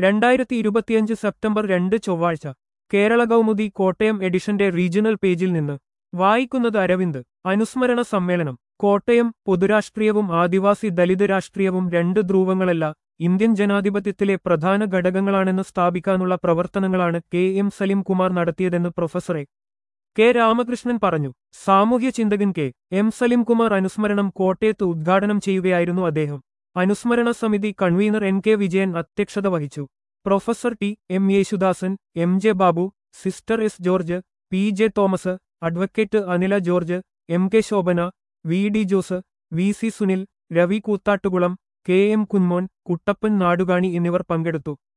രണ്ടായിരത്തി ഇരുപത്തിയഞ്ച് സെപ്റ്റംബർ രണ്ട് ചൊവ്വാഴ്ച കേരള കൗമുദി കോട്ടയം എഡിഷന്റെ റീജിയണൽ പേജിൽ നിന്ന് വായിക്കുന്നത് അരവിന്ദ് അനുസ്മരണ സമ്മേളനം കോട്ടയം പൊതുരാഷ്ട്രീയവും ആദിവാസി ദലിത് രാഷ്ട്രീയവും രണ്ട് ധ്രുവങ്ങളല്ല ഇന്ത്യൻ ജനാധിപത്യത്തിലെ പ്രധാന ഘടകങ്ങളാണെന്ന് സ്ഥാപിക്കാനുള്ള പ്രവർത്തനങ്ങളാണ് കെ എം സലിം കുമാർ നടത്തിയതെന്ന് പ്രൊഫസർ എ കെ രാമകൃഷ്ണൻ പറഞ്ഞു സാമൂഹ്യ ചിന്തകൻ കെ എം സലിം കുമാർ അനുസ്മരണം കോട്ടയത്ത് ഉദ്ഘാടനം ചെയ്യുകയായിരുന്നു അദ്ദേഹം അനുസ്മരണ സമിതി കൺവീനർ എൻ കെ വിജയൻ അധ്യക്ഷത വഹിച്ചു professor T M Yesudasan M J Babu sister S George P J Thomas advocate Anila George M K Shobhana V D Jose V C Sunil Ravi Koothattukulam K M Kunmon Kuttappan Nadukani എന്നിവർ പങ്കെടുത്തു